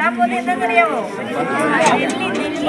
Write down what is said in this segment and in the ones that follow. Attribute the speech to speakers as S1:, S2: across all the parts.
S1: കാണാൻ പോകുന്നത് എന്താണെന്നറിയാമോ നെല്ലി നെല്ലി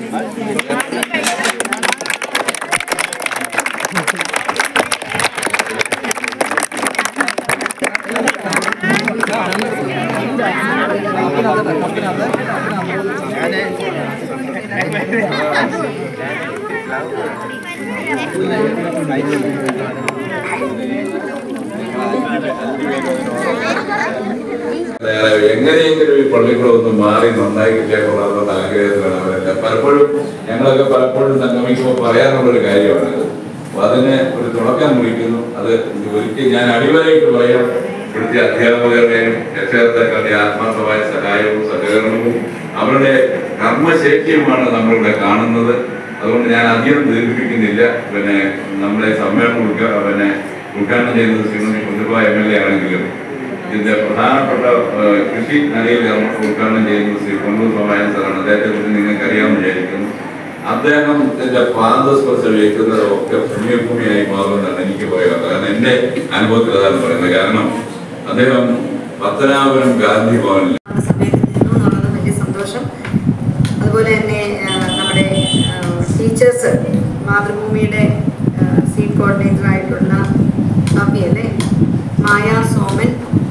S2: നേരെ എങ്ങനെയെങ്കിലും ഈ പള്ളിക്കൂടം ഒന്ന് മാറി നന്നായി കിട്ടിയാൽ ആഗ്രഹത്തിലാണ് അവരെല്ലാം പലപ്പോഴും ഞങ്ങളൊക്കെ പലപ്പോഴും സംഗമിക്കുമ്പോൾ പറയാറുള്ളൊരു കാര്യമാണത് അപ്പൊ അതിന് ഒരു തുടക്കം കുറിക്കുന്നു അത് ഒരിക്കൽ ഞാൻ അടിവരായിട്ട് പറയാം ഇവിടുത്തെ അധ്യാപകരുടെയും രക്ഷകർത്താക്കളുടെ ആത്മാർത്ഥമായ സഹായവും സഹകരണവും അവരുടെ കർമ്മശേഷിയുമാണ് നമ്മളിവിടെ കാണുന്നത് അതുകൊണ്ട് ഞാൻ അധികം ദീർഘിപ്പിക്കുന്നില്ല പിന്നെ നമ്മളെ സമ്മേളനം ഉദ്ഘാ പിന്നെ ഉദ്ഘാടനം ചെയ്യുന്നത് ശ്രീമതി കുഞ്ഞുബ എം എൽ എ ആണെങ്കിലും ഇതിന്റെ പ്രധാനപ്പെട്ട ഏഹ്, കൃഷി നദിയിൽ നമുക്ക് ഉദ്ഘാടനം ചെയ്യുന്നത് ശ്രീ കൊണ്ടൂർ സമായൻ സാറാണ് അദ്ദേഹത്തെ കുറിച്ച് നിങ്ങൾക്ക് അറിയാമെന്ന് വിചാരിക്കുന്നു അദ്ദേഹത്തിന്റെ പാദസ്പർശം ഏൽക്കുന്നത് ഒക്കെ പുണ്യഭൂമിയായി മാറുമെന്നാണ് എനിക്ക് പറയുന്നത് കാരണം എന്റെ അനുഭവത്തിൽ അതാണ് പറയുന്നത് കാരണം അദ്ദേഹം പത്തനാപുരം ഗാന്ധി ഭവനിൽ
S3: സമയത്ത് നിന്നു എന്നുള്ളത് വലിയ സന്തോഷം അതുപോലെ തന്നെ ആ, നമ്മുടെ ടീച്ചേഴ്സ് മാതൃഭൂമിയുടെ സീറ്റ് കോർഡിനേറ്റർ ആയിട്ടുള്ള ഭവ്യ അല്ലേ Maya Soman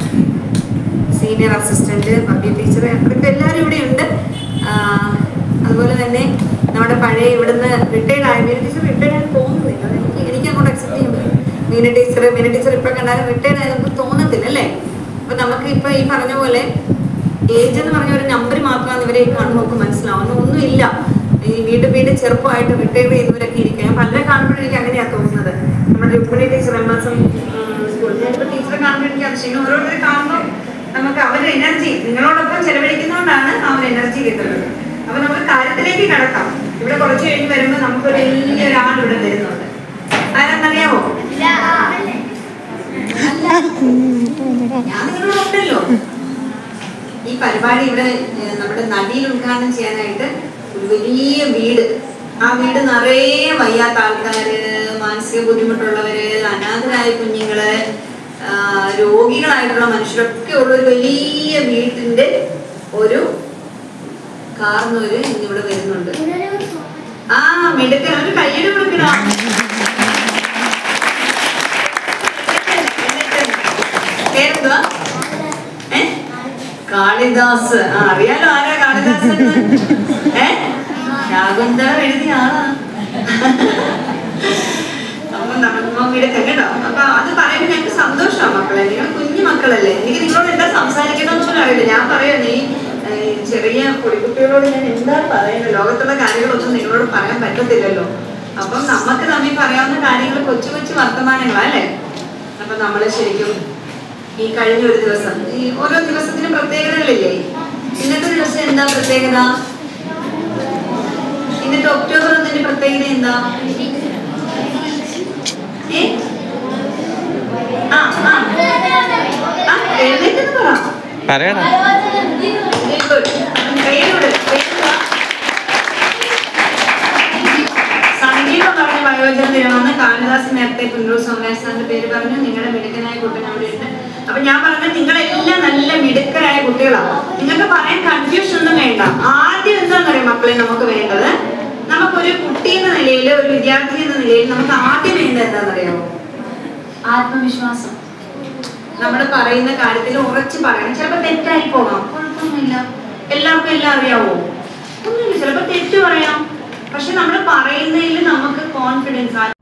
S3: senior assistant Bhavya teacher അവർക്ക് എല്ലാവരും ഇവിടെ ഉണ്ട് ആ, അതുപോലെ തന്നെ നമ്മുടെ പഴയ ഇവിടുന്ന് റിട്ടയർഡ് ആയ മീന ടീച്ചർ റിട്ടയർഡ് ആയി തോന്നുന്നില്ല അത് എനിക്ക് എനിക്ക് അങ്ങോട്ട് അക്സെപ്റ്റ് ചെയ്യാൻ പറ്റും മീന ടീച്ചർ മീന ടീച്ചർ ഇപ്പം കണ്ടാലും റിട്ടയർഡ് ആയത് നമുക്ക് തോന്നത്തില്ല അല്ലേ അപ്പൊ നമുക്ക് ഇപ്പൊ ഈ പറഞ്ഞ പോലെ ഏജ് എന്ന് പറഞ്ഞ ഒരു നമ്പർ മാത്രമാണ് ഇവരെ കാണുമ്പോൾ നമുക്ക് മനസ്സിലാവുന്നത് ഒന്നുമില്ല ഈ വീണ്ടും വീണ്ടും ചെറുപ്പമായിട്ട് റിട്ടയർ ചെയ്തവരൊക്കെ ഇരിക്കുക ഞാൻ പലരെ കാണുമ്പോഴും എനിക്ക് അങ്ങനെയാ തോന്നുന്നത് നമ്മുടെ Rukmini teacher M S M സ്കൂളിൽ ഞാനിപ്പോൾ ടീച്ചറെ കാണുമ്പോൾ എനിക്ക് അതിശയം ഓരോരുത്തരെ കാണുമ്പോൾ നമുക്ക് അവരുടെ എനർജി നിങ്ങളോടൊപ്പം ചെലവഴിക്കുന്നതുകൊണ്ടാണ് ആ ഒരു എനർജി കിട്ടുന്നത് അപ്പൊ നമുക്ക് കാര്യത്തിലേക്ക് കടക്കാം ഇവിടെ കുറച്ച് കഴിഞ്ഞ് വരുമ്പോൾ നമുക്കൊരു വലിയൊരാൾ ഇവിടെ വരുന്നുണ്ട് ആരാന്നറിയാമോ ഞാൻ നിങ്ങളോടുണ്ടല്ലോ ഈ പരിപാടി ഇവിടെ ഏഹ്, നമ്മുടെ നദിയിൽ ഉദ്ഘാടനം ചെയ്യാനായിട്ട് ഒരു വലിയ വീട് ആ വീട് നിറയെ വയ്യാത്ത ആൾക്കാര് മാനസിക ബുദ്ധിമുട്ടുള്ളവര് അനാഥരായ കുഞ്ഞുങ്ങള് ആ, രോഗികളായിട്ടുള്ള മനുഷ്യരൊക്കെ ഉള്ള ഒരു വലിയ വീട്ടിന്റെ ഒരു കാർന്നവര് ഇന്നിവിടെ വരുന്നുണ്ട് ആ മിടുക്കൻ ഒരു കയ്യടി കൊടുക്കണം പേരെന്തുവാ ഏ കാളിദാസ് ആ അറിയാലോ ആരാ കാളിദാസ് എന്ന് ഏ ശാകുന്തളം എഴുതിയ ആളാ അപ്പൊ മമ്മിയുടെ കേട്ടോ അപ്പൊ അത് പറയുമ്പോൾ ഞങ്ങൾക്ക് സന്തോഷമാണ് മക്കളെ നിങ്ങൾ കുഞ്ഞു മക്കളല്ലേ എനിക്ക് നിങ്ങളോട് എന്താ സംസാരിക്കണമെന്ന് പോലും അറിയില്ല ഞാൻ പറയാം നീ ഏഹ്, ചെറിയ പൊടിക്കുട്ടികളോട് ഞാൻ എന്താ പറയുന്നത് ലോകത്തുള്ള കാര്യങ്ങളൊന്നും നിങ്ങളോട് പറയാൻ പറ്റത്തില്ലല്ലോ അപ്പം നമുക്ക് തമ്മിൽ പറയാവുന്ന കാര്യങ്ങൾ കൊച്ചു കൊച്ചു വർത്തമാനങ്ങളാ അല്ലേ അപ്പൊ നമ്മള് ശരിക്കും ഈ കഴിഞ്ഞ ഒരു ദിവസം ഈ ഓരോ ദിവസത്തിനും പ്രത്യേകതകളില്ലേ ഇന്നത്തെ ദിവസം എന്താ പ്രത്യേകത ഇന്നത്തെ ഒക്ടോബർ ഒന്നിന്റെ പ്രത്യേകത എന്താ ഏ? ആ, ആ. ആ, എഴുന്നേറ്റെന്ന് പറ.
S4: പറയണം
S3: Very good. കയ്യിലൂടെ, കയ്യിലൂടെ. സംഗീതം പറഞ്ഞ വയോജന ദിനമെന്ന് കാളിദാസ് നേരത്തെ പുനരൂർ സോമേശ്വരന്റെ പേര് പറഞ്ഞു നിങ്ങളുടെ മിടുക്കനായ കുട്ടൻ അവിടെ ഉണ്ട് അപ്പൊ ഞാൻ പറഞ്ഞത് നിങ്ങളെല്ലാം നല്ല മിടുക്കരായ കുട്ടികളാണ് നിങ്ങൾക്ക് പറയാൻ കൺഫ്യൂഷൻ ഒന്നും വേണ്ട ആദ്യം എന്താണെന്നറിയാം മക്കളെ നമുക്ക് വേണ്ടത് നമുക്കൊരു കുട്ടി എന്ന നിലയിൽ ഒരു വിദ്യാർത്ഥി എന്ന നിലയിൽ നമുക്ക് ആദ്യം വേണ്ടത് എന്താണെന്നറിയാമോ ആത്മവിശ്വാസം നമ്മൾ പറയുന്ന കാര്യത്തിൽ ഉറച്ചു പറയണം ചിലപ്പോൾ തെറ്റായി പോകാം കുഴപ്പമൊന്നുമില്ല എല്ലാവർക്കും എല്ലാം അറിയാവോ ഒന്നുമില്ല ചിലപ്പോൾ തെറ്റ് പറയാം പക്ഷെ നമ്മൾ പറയുന്നതിൽ നമുക്ക് കോൺഫിഡൻസ്